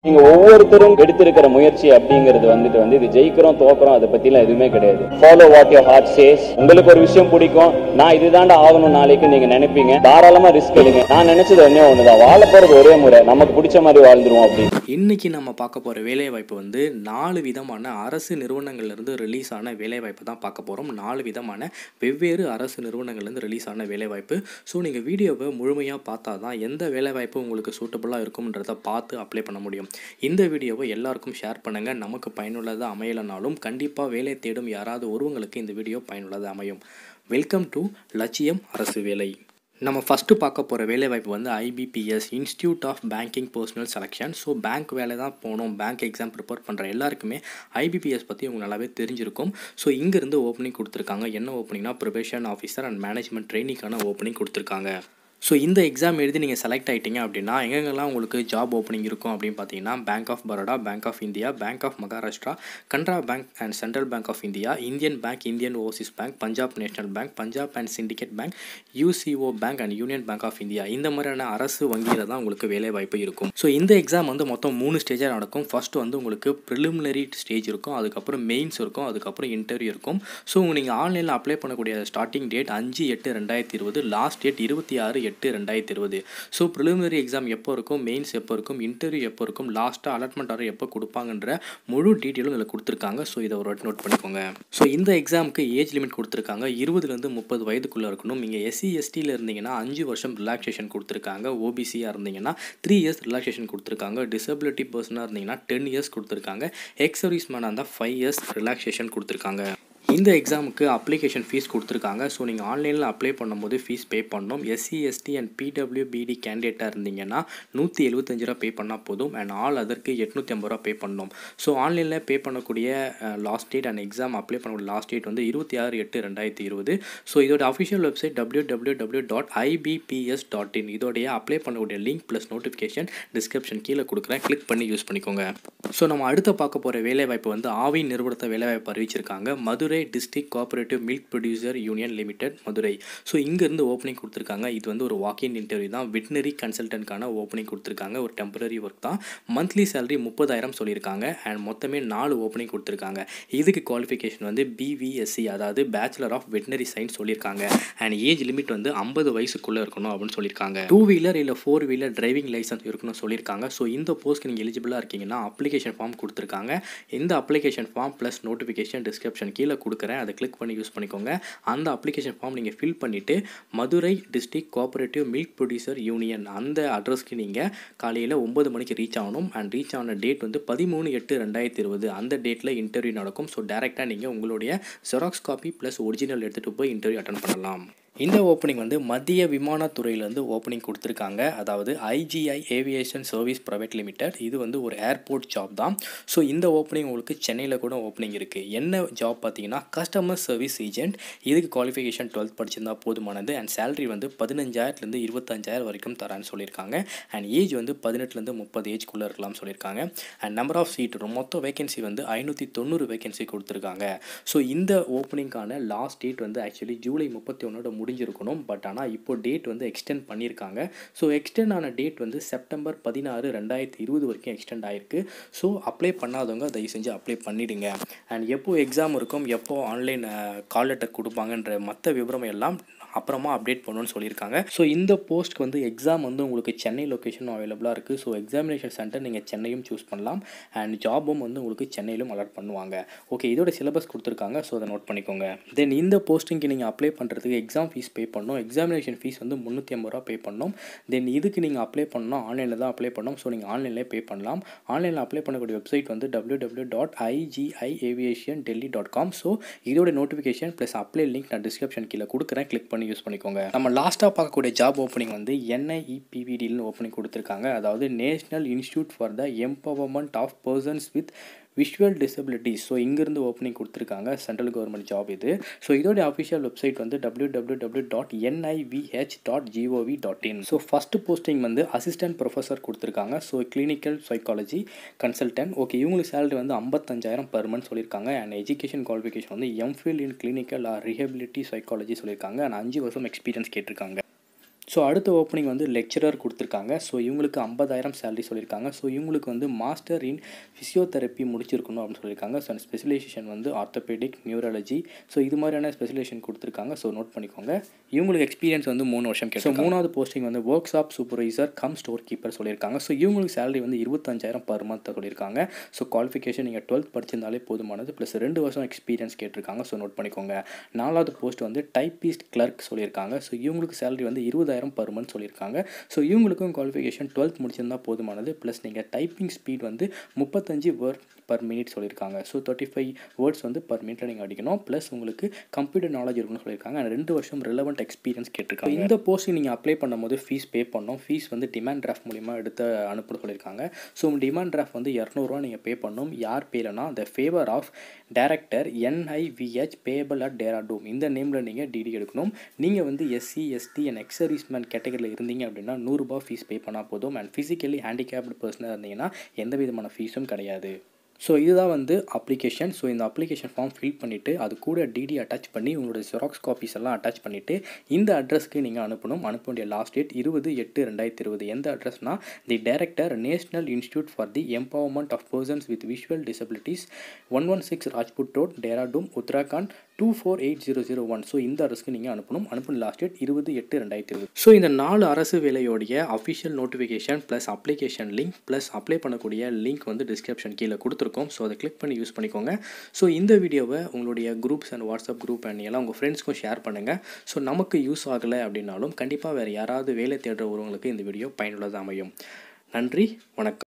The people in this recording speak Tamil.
நீங்க ஒவ்வொருத்தரும் எடுத்திருக்கிற முயற்சி அப்படிங்கிறது வந்துட்டு வந்து இது ஜெயிக்கிறோம் தோக்குறோம் அதை பத்திலாம் எதுவுமே கிடையாது follow what your heart says உங்களுக்கு ஒரு விஷயம் பிடிக்கும் நான் இதுதாண்டா ஆகணும் நாளைக்கு நீங்க நினைப்பீங்க தாராளமா ரிஸ்க் எடுங்க நான் நினைச்சது ஒண்ணே ஒண்ணுதான் வாழ போறது ஒரே முறை நமக்கு பிடிச்ச மாதிரி வாழ்ந்துருவோம் அப்படின்னு இன்னைக்கு நம்ம பார்க்க போகிற வேலைவாய்ப்பு வந்து நாலு விதமான அரசு நிறுவனங்கள்லேருந்து ரிலீஸ் ஆன வேலைவாய்ப்பு தான் பார்க்க போகிறோம் நாலு விதமான வெவ்வேறு அரசு நிறுவனங்கள்லேருந்து ரிலீஸ் ஆன வேலைவாய்ப்பு ஸோ நீங்கள் வீடியோவை முழுமையாக பார்த்தா தான் எந்த வேலைவாய்ப்பு உங்களுக்கு சூட்டபுளாக இருக்கும்ன்றத பார்த்து அப்ளை பண்ண முடியும் இந்த வீடியோவை எல்லாருக்கும் ஷேர் பண்ணுங்கள் நமக்கு பயனுள்ளதாக அமையலைனாலும் கண்டிப்பாக வேலை தேடும் யாராவது ஒருவங்களுக்கு இந்த வீடியோ பயனுள்ளதாக அமையும் வெல்கம் டு லட்சியம் அரசு வேலை நம்ம ஃபஸ்ட்டு பார்க்க போகிற வேலைவாய்ப்பு வந்து IBPS institute of banking personnel selection so bank வேலை தான் போகணும் பேங்க் எக்ஸாம் ப்ரிப்பேர் பண்ணுற எல்லாருக்குமே ஐபிபிஎஸ் பற்றி உங்களுக்கு நல்லாவே தெரிஞ்சிருக்கும் ஸோ இங்கேருந்து ஓப்பனிங் கொடுத்துருக்காங்க என்ன ஓப்பனிங்னா ப்ரிபரேஷன் ஆஃபீஸர் அண்ட் மேனேஜ்மெண்ட் ட்ரைனிங்கான ஓப்பனிங் கொடுத்துருக்காங்க ஸோ இந்த எக்ஸாம் எழுதி நீங்கள் செலக்ட் ஆகிட்டீங்க அப்படின்னா எங்கெங்கெல்லாம் உங்களுக்கு ஜாப் ஓப்பனிங் இருக்கும் அப்படின்னு பார்த்தீங்கன்னா bank of Baroda bank of India bank of Maharashtra Canara bank and central bank of India Indian bank Indian overseas bank Punjab national bank Punjab and syndicate bank UCO bank and union bank of India இந்த மாதிரியான அரசு வங்கியில் தான் உங்களுக்கு வேலை வாய்ப்பு இருக்கும் ஸோ இந்த எக்ஸாம் வந்து மொத்தம் மூணு ஸ்டேஜாக நடக்கும் ஃபர்ஸ்ட் வந்து உங்களுக்கு ப்ரிலிமினரி ஸ்டேஜ் இருக்கும் அதுக்கப்புறம் மெயின்ஸ் இருக்கும் அதுக்கப்புறம் இன்டர்வியூ இருக்கும் ஸோ நீங்கள் ஆன்லைனில் அப்ளை பண்ணக்கூடிய ஸ்டார்டிங் டேட் அஞ்சு எட்டு ரெண்டாயிரத்தி இருபது லாஸ்ட் டேட் இருபத்தி ஆறு எட்டு ரெண்டாயிரத்தி இருபது ஸோ ப்ரிலிமினரி எக்ஸாம் எப்போ இருக்கும் மெயின்ஸ் எப்போ இருக்கும் இன்டர்வியூ எப்போ இருக்கும் லாஸ்ட்டாக அலாட்மெண்ட் ஆர்டர் எப்போ கொடுப்பாங்கன்ற முழு டீட்டெயிலும் இதில் கொடுத்துருக்காங்க ஸோ இதை ஒரு நோட் பண்ணிக்கோங்க ஸோ இந்த எக்ஸாமுக்கு ஏஜ் லிமிட் கொடுத்துருக்காங்க இருபதுலேருந்து முப்பது வயதுக்குள்ளே இருக்கணும் நீங்கள் எஸ்சி எஸ்டியில் இருந்தீங்கன்னா அஞ்சு வருஷம் ரிலாக்ஸேஷன் கொடுத்துருக்காங்க ஓபிசியாக இருந்தீங்கன்னா த்ரீ இயர்ஸ் ரிலாக்ஸேஷன் கொடுத்துருக்காங்க டிசபிலிட்டி பர்சனாக இருந்தீங்கன்னா டென் இயர்ஸ் கொடுத்துருக்காங்க எக்ஸ் சர்வீஸ் மேனாக இருந்தால் ஃபைவ் இயர்ஸ் ரிலாக்ஸேஷன் கொடுத்துருக்காங்க இந்த எக்ஸாமுக்கு அப்ளிகேஷன் ஃபீஸ் கொடுத்துருக்காங்க ஸோ நீங்கள் ஆன்லைனில் அப்ளை பண்ணும்போது ஃபீஸ் பே பண்ணணும் எஸ்சி எஸ்டி அண்ட் பிடபிள்யூபிடி கேண்டிடேட்டாக இருந்தீங்கன்னா நூற்றி எழுபத்தஞ்சு ரூபா பே பண்ணால் போதும் அண்ட் ஆல் அதற்கு எட்நூற்றி ஐம்பது ரூபா பே பண்ணணும் ஸோ ஆன்லைனில் பே பண்ணக்கூடிய last date and exam apply பண்ணக்கூடிய லாஸ்ட் டேட் வந்து இருபத்தி ஆறு எட்டு ரெண்டாயிரத்தி இருபது ஸோ இதோட official website W W W dot IBPS dot in இதோடைய அப்ளை பண்ணக்கூடிய லிங்க் ப்ளஸ் நோட்டிஃபிகேஷன் டிஸ்கிரிப்ஷன் கீழே கொடுக்குறேன் கிளிக் பண்ணி யூஸ் பண்ணிக்கோங்க ஸோ நம்ம அடுத்த பார்க்க போகிற வேலைவாய்ப்பு வந்து ஆவி நிறுவனத்தை வேலைவாய்ப்பு அறிவிச்சிருக்காங்க Madurai district cooperative milk producer union limited Madurai so இங்கேருந்து ஓப்பனிங் கொடுத்துருக்காங்க இது வந்து ஒரு வாக்கின் இன்டர்வியூ தான் வெட்டினரி கன்சல்டன்ட்கான ஓப்பனிங் கொடுத்துருக்காங்க ஒரு டெம்பரரி ஒர்க் தான் மந்த்லி சேலரி முப்பதாயிரம் சொல்லியிருக்காங்க அண்ட் மொத்தமே நாலு ஓப்பனிங் கொடுத்துருக்காங்க இதுக்கு குவாலிஃபிகேஷன் வந்து பிவிஎஸ்சி அதாவது பேச்சுலர் ஆஃப் வெட்டினரி சயின்ஸ் சொல்லியிருக்காங்க அண்ட் ஏஜ் லிமிட் வந்து ஐம்பது வயசுக்குள்ளே இருக்கணும் அப்படின்னு சொல்லியிருக்காங்க டூ வீலர் இல்லை ஃபோர் வீலர் டிரைவிங் லைசன்ஸ் இருக்கணும்னு சொல்லியிருக்காங்க ஸோ இந்த போஸ்ட்க்கு நீங்கள் எலிஜிபிளாக இருக்கீங்கன்னா அப்ளிகேஷன் ஃபார்ம் கொடுத்துருக்காங்க இந்த application form plus notification description கீழே கொடுக்குறேன் அதை கிளிக் பண்ணி யூஸ் பண்ணிக்கோங்க அந்த அப்ளிகேஷன் ஃபார்ம் நீங்கள் ஃபில் பண்ணிவிட்டு Madurai district cooperative milk producer union அந்த அட்ரஸ்க்கு நீங்கள் காலையில் ஒம்பது மணிக்கு ரீச் ஆகணும் அண்ட் ரீச் ஆன டேட் வந்து பதிமூணு எட்டு ரெண்டாயிரத்தி இருபது அந்த டேட்டில் இன்டர்வியூ நடக்கும் ஸோ டேரெக்டாக நீங்கள் உங்களுடைய ஜெராக்ஸ் காப்பி ப்ளஸ் ஒரிஜினல் எடுத்துகிட்டு போய் இன்டர்வியூ அட்டன் பண்ணலாம் இந்த ஓப்பனிங் வந்து மத்திய விமானத்துறையிலேருந்து ஓப்பனிங் கொடுத்துருக்காங்க அதாவது IGI aviation service private limited இது வந்து ஒரு ஏர்போர்ட் ஜாப் தான் ஸோ இந்த ஓப்பனிங் உங்களுக்கு சென்னையில் கூட ஓப்பனிங் இருக்குது என்ன ஜாப் பார்த்தீங்கன்னா கஸ்டமர் சர்வீஸ் ஏஜென்ட் இதுக்கு குவாலிஃபிகேஷன் டுவெல்த் படிச்சிருந்தா போதுமானது அண்ட் சேலரி வந்து பதினஞ்சாயிரத்துலேருந்து இருபத்தஞ்சாயிரம் வரைக்கும் தரான்னு சொல்லியிருக்காங்க அண்ட் ஏஜ் வந்து பதினெட்டுலேருந்து முப்பது ஏஜ்குள்ளே இருக்கலாம்னு சொல்லியிருக்காங்க அண்ட் நம்பர் ஆஃப் சீட் மொத்த வேகன்சி வந்து ஐநூற்றி தொண்ணூறு வேகன்சி கொடுத்துருக்காங்க ஸோ இந்த ஓப்பனிங்கான லாஸ்ட் டேட் வந்து ஆக்சுவலி ஜூலை முப்பத்தி ஒன்றோட முடிஞ்சிருக்கணும் பட் ஆனால் இப்போ டேட் வந்து எக்ஸ்டெண்ட் பண்ணியிருக்காங்க ஸோ எக்ஸ்டெண்ட் ஆன டேட் வந்து செப்டம்பர் பதினாறு ரெண்டாயிரத்தி இருபது வரைக்கும் எக்ஸ்டெண்ட் ஆயிருக்கு ஸோ அப்ளை பண்ணாதவங்க தயவு செஞ்சு அப்ளை பண்ணிடுங்க அண்ட் எப்போ எக்ஸாம் இருக்கும் எப்போ ஆன்லைன் கால் லெட்டர் கொடுப்பாங்கன்ற மற்ற விவரம் எல்லாம் அப்புறமா அப்டேட் பண்ணணும்னு சொல்லியிருக்காங்க ஸோ இந்த போஸ்ட்க்கு வந்து எக்ஸாம் வந்து உங்களுக்கு சென்னை லொக்கேஷன் அவைலபிளாக இருக்குது ஸோ எக்ஸாமினேஷன் சென்டர் நீங்கள் சென்னையும் சூஸ் பண்ணலாம் அண்ட் ஜாபும் வந்து உங்களுக்கு சென்னையிலும் அலாட் பண்ணுவாங்க ஓகே இதோட சிலபஸ் கொடுத்துருக்காங்க ஸோ அதை நோட் பண்ணிக்கோங்க தென் இந்த போஸ்டிங்க்கு நீங்கள் அப்ளை பண்ணுறதுக்கு எக்ஸாம் ஃபீஸ் பே பண்ணணும் எக்ஸாமினேஷன் ஃபீஸ் வந்து முந்நூற்றி ஐம்பது ரூபா பே பண்ணணும் தென் இதுக்கு நீங்கள் அப்ளை பண்ணணும் ஆன்லைனில் தான் அப்ளை பண்ணணும் ஸோ நீங்கள் ஆன்லைன்லேயே பே பண்ணலாம் ஆன்லைனில் அப்ளை பண்ணக்கூடிய வெப்சைட் வந்து W W dot IGI aviation Delhi dot com so இதோட நோட்டிஃபிகேஷன் ப்ளஸ் அப்ளை லிங்க் நான் டிஸ்கிரிப்ஷன் கீழே கொடுக்குறேன் கிளிக் பண்ணி யூஸ் பண்ணிக்கோங்க நம்ம லாஸ்ட்டாக பார்க்கக்கூடிய ஜாப் ஓப்பனிங் வந்து என்ஐஇபிவிடின்னு ஓப்பனிங் கொடுத்துருக்காங்க அதாவது national institute for the empowerment of persons with visual disabilities so இங்கேருந்து ஓப்பனிங் கொடுத்துருக்காங்க சென்ட்ரல் கவர்மெண்ட் ஜாப் இது ஸோ இதோட அஃபிஷியல் வெப்சைட் வந்து W W W dot NIVH dot GOV dot in so first posting வந்து அசிஸ்டன்ட் ப்ரொஃபஸர் கொடுத்துருக்காங்க so clinical psychology consultant okay இவங்களுக்கு சேலரி வந்து ஐம்பத்தஞ்சாயிரம் பர் மந்த் சொல்லியிருக்காங்க அண்ட் எஜுகேஷன் குவாலிஃபிகேஷன் வந்து MPhil in clinical or rehabilitation psychology சொல்லியிருக்காங்க அண்ட் அஞ்சு வருஷம் எக்ஸ்பீரியன்ஸ் கேட்டிருக்காங்க ஸோ அடுத்த ஓப்பனிங் வந்து லெக்சரர் கொடுத்துருக்காங்க ஸோ இவங்களுக்கு ஐம்பதாயிரம் சேலரி சொல்லியிருக்காங்க ஸோ இவங்களுக்கு வந்து மாஸ்டர் இன் ஃபிசியோதெரப்பி முடிச்சிருக்கணும் அப்படின்னு சொல்லியிருக்காங்க ஸோ ஸ்பெஷலைசேஷன் வந்து ஆர்த்தோபெடிக் நியூரலஜி ஸோ இது மாதிரியான ஸ்பெஷலைசேஷன் கொடுத்துருக்காங்க ஸோ நோட் பண்ணிக்கோங்க இவங்களுக்கு எக்ஸ்பீரியன்ஸ் வந்து மூணு வருஷம் கேட்டு மூணாவது போஸ்டிங் வந்து workshop supervisor cum store keeper சொல்லியிருக்காங்க ஸோ இவங்களுக்கு சேலரி வந்து இருபத்தஞ்சாயிரம் பர் மந்த் சொல்லியிருக்காங்க ஸோ குவாலிஃபிகேஷன் நீங்கள் டுவெல்த் படிச்சிருந்தாலே போதுமானது ப்ளஸ் ரெண்டு வருஷம் எக்ஸ்பீரியன்ஸ் கேட்டிருக்காங்க ஸோ நோட் பண்ணிக்கோங்க நாலாவது போஸ்ட் வந்து டைப்பிஸ்ட் கிளர்க் சொல்லியிருக்காங்க ஸோ இவங்களுக்கு சேலரி வந்து இருபதாயிரம் பர் மந்த் சொல்லியிருக்காங்க ஸோ இவங்களுக்கும் குவாலிஃபிகேஷன் டுவெல்த் முடிச்சிருந்தா போதுமானது ப்ளஸ் நீங்கள் டைப்பிங் ஸ்பீட் வந்து முப்பத்தஞ்சு வேர்ட் பர் மினிட் சொல்லியிருக்காங்க ஸோ தேர்ட்டி ஃபைவ் வேர்ட்ஸ் வந்து பர் மினிட்ல நீங்கள் அடிக்கணும் ப்ளஸ் உங்களுக்கு கம்ப்யூட்டர் நாலேஜ் இருக்குன்னு சொல்லியிருக்காங்க and ரெண்டு வருஷம் ரிலவெண்ட் எக்ஸ்பீரியன்ஸ் கேட்டிருக்காங்க இந்த போஸ்ட் நீங்கள் அப்ளை பண்ணும்போது ஃபீஸ் பே பண்ணணும் ஃபீஸ் வந்து டிமாண்ட் டிராஃப்ட் மூலிமா எடுத்து அனுப்ப சொல்லியிருக்காங்க ஸோ டிமாண்ட் டிராஃப்ட் வந்து இரநூறுவா நீங்கள் பே பண்ணணும் யார் பேலனா the favour of director NIVH payable at Dehradun இந்த நேமில் நீங்கள் டிடி எடுக்கணும் நீங்கள் வந்து எஸ்சி எஸ்டி அண்ட் எக்ஸர்வீஸ்மேன் கேட்டகரியில் இருந்தீங்க அப்படின்னா நூறுரூபா ஃபீஸ் பே பண்ணால் போதும் அண்ட் ஃபிசிக்கலி ஹேண்டிகேப்டு பர்சனாக இருந்தீங்கன்னா எந்த விதமான ஃபீஸும் கிடையாது ஸோ இதுதான் வந்து அப்ளிகேஷன் ஸோ இந்த அப்ளிகேஷன் ஃபார்ம் ஃபில் பண்ணிவிட்டு அது கூட டிடி அட்டாச் பண்ணி உங்களோட ஜெராக்ஸ் காப்பீஸ் எல்லாம் அட்டாச் பண்ணிவிட்டு இந்த அட்ரஸ்க்கு நீங்கள் அனுப்பணும் அனுப்ப வேண்டிய லாஸ்ட் டேட் இருபது எட்டு ரெண்டாயிரத்தி இருபது எந்த அட்ரஸ்னால் the director national institute for the empowerment of persons with visual disabilities one one six Rajput road Dehradun Uttarakhand two four eight zero zero one so இந்த அரசுக்கு நீங்கள் அனுப்பணும் அனுப்பின லாஸ்ட் டேட் இருபது எட்டு ரெண்டாயிரத்தி இருபது ஸோ இந்த நாலு அரசு வேலையோடைய official notification plus application link plus apply பண்ணக்கூடிய லிங்க் வந்து டிஸ்கிரிப்ஷன் கீழே கொடுத்துருக்கோம் ஸோ அதை கிளிக் பண்ணி யூஸ் பண்ணிக்கோங்க ஸோ இந்த வீடியோவை உங்களுடைய groups and WhatsApp group and எல்லாம் உங்கள் ஃப்ரெண்ட்ஸ்க்கும் ஷேர் பண்ணுங்கள் ஸோ நமக்கு யூஸ் ஆகலை அப்படின்னாலும் கண்டிப்பாக வேறு யாராவது வேலை தேடுறவங்களுக்கு இந்த வீடியோ பயனுள்ளதாக அமையும் நன்றி வணக்கம்